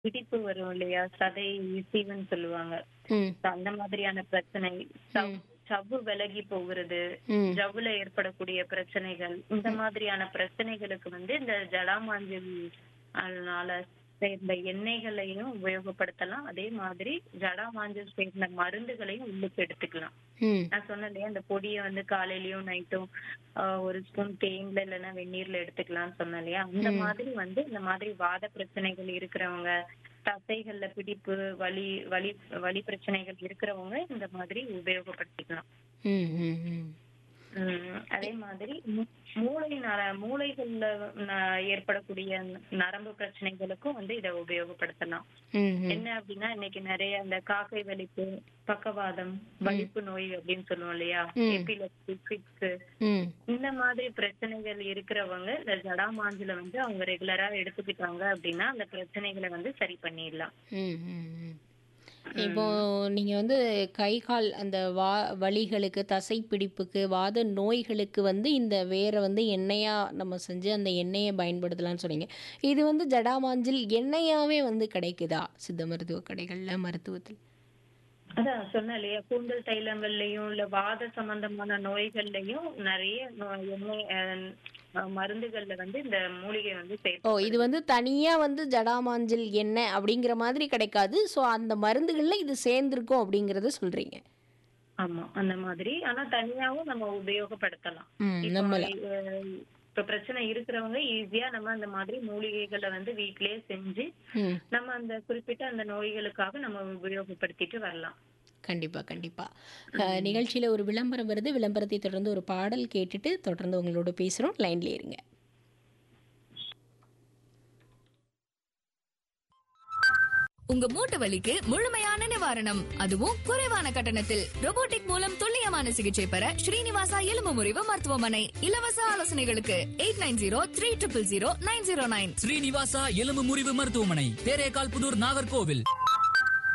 பிடிப்பு வரும் இல்லையா சதை சீவன் சொல்லுவாங்க ம் So, அந்த மாதிரியான பிரச்சனை சவ்- சவ்வு விலகி போகிறது ம் ஜவ்வுல ஏற்படக்கூடிய பிரச்சனைகள் இந்த மாதிரியான பிரச்சனைகளுக்கு வந்து இந்த ஜடாமாஞ்சல் அதனால சேர்ந்த எண்ணெய்களையும் உபயோகப்படுத்தலாம் அதே மாதிரி ஜடாமாஞ்சல் சேர்ந்த மருந்துகளையும் உள்ளுக்கு எடுத்துக்கலாம் ம் நான் சொன்னேன் இல்லையா அந்த பொடியை வந்து காலையிலயும் நைட்டும் ஒரு ஸ்பூன் தேன்ல இல்லைன்னா வெந்நீர்ல எடுத்துக்கலாம்னு சொன்னேன் இல்லையா அந்த மாதிரி வந்து இந்த மாதிரி வாத பிரச்சனைகள் இருக்கிறவங்க தசைகள்ல பிடிப்பு வலி வலி வலி பிரச்சனைகள் இருக்கிறவங்க இந்த மாதிரி உபயோகப்படுத்திக்கலாம் ம் ம் ம் உம் அதே மாதிரி மு- மூளை நர மூளைகள்ல ந- ஏற்படக்கூடிய நரம்பு பிரச்சனைகளுக்கும் வந்து இதை உபயோகப்படுத்தலாம் ம் ம் என்ன அப்படின்னா இன்னைக்கு நிறைய அந்த காக்கை வலிப்பு பக்கவாதம் வலிப்பு நோய் அப்படின்னு சொல்லுவோம் இல்லையா ம். எபிலெப்சி ஃபிக்ஸ் ம் இந்த மாதிரி பிரச்சனைகள் இருக்கிறவங்க இந்த ஜடாமாஞ்சுல வந்து அவங்க ரெகுலரா எடுத்துக்கிட்டாங்க அப்படின்னா அந்த பிரச்சனைகளை வந்து சரி பண்ணிடலாம் ம், ம், ம். இப்போ நீங்க வந்து கை கால் அந்த வா வலிகளுக்கு தசை பிடிப்புக்கு வாத நோய்களுக்கு வந்து இந்த வேரை வந்து எண்ணெயா நம்ம செஞ்சு அந்த எண்ணெயை பயன்படுத்தலாம்னு சொன்னீங்க இது வந்து ஜடாமாஞ்சில் எண்ணெயாவே வந்து கிடைக்குதா சித்த மருத்துவ கடைகள்ல மருத்துவத்தில் அதான் சொன்னேன் இல்லையா கூந்தல் தைலங்கள்லயும் இல்ல வாத சம்பந்தமான நோய்கள்லயும் நிறைய நோ- எண்ணெய் அஹ், அஹ், மருந்துகள்ல வந்து இந்த மூலிகை வந்து ஓ சேர்த்து இது வந்து தனியா வந்து ஜடாமாஞ்சில் எண்ணெய் அப்படிங்கிற மாதிரி கிடைக்காது ஸோ அந்த மருந்துகள்ல இது சேர்ந்திருக்கும் அப்படிங்கறத சொல்றீங்க ஆமா அந்த மாதிரி ஆனா தனியாவும் நம்ம உபயோகப்படுத்தலாம் ம் இப்போ, நம்மள அஹ், இப்ப பிரச்சனை இருக்கிறவங்க ஈஸியா நம்ம அந்த மாதிரி மூலிகைகளை வந்து வீட்லயே செஞ்சு ம் நம்ம அந்த குறிப்பிட்ட அந்த நோய்களுக்காக நம்ம உபயோகப்படுத்திட்டு வரலாம் கண்டிப்பா கண்டிப்பா அஹ், நிகழ்ச்சியில ஒரு விளம்பரம் வருது விளம்பரத்தை தொடர்ந்து ஒரு பாடல் கேட்டுட்டு தொடர்ந்து உங்களோட பேசுறோம் லைன்ல இருங்க உங்க மூட்டு வலிக்கு முழுமையான நிவாரணம் அதுவும் குறைவான கட்டணத்தில் robotic மூலம் துல்லியமான சிகிச்சை பெற ஸ்ரீனிவாசா எலும்பு முறிவு மருத்துவமனை இலவச ஆலோசனைகளுக்கு eight nine zero three triple zero nine zero nine Srinivasa எலும்பு முறிவு மருத்துவமனை தேரேகால் புதூர் நாகர்கோவில்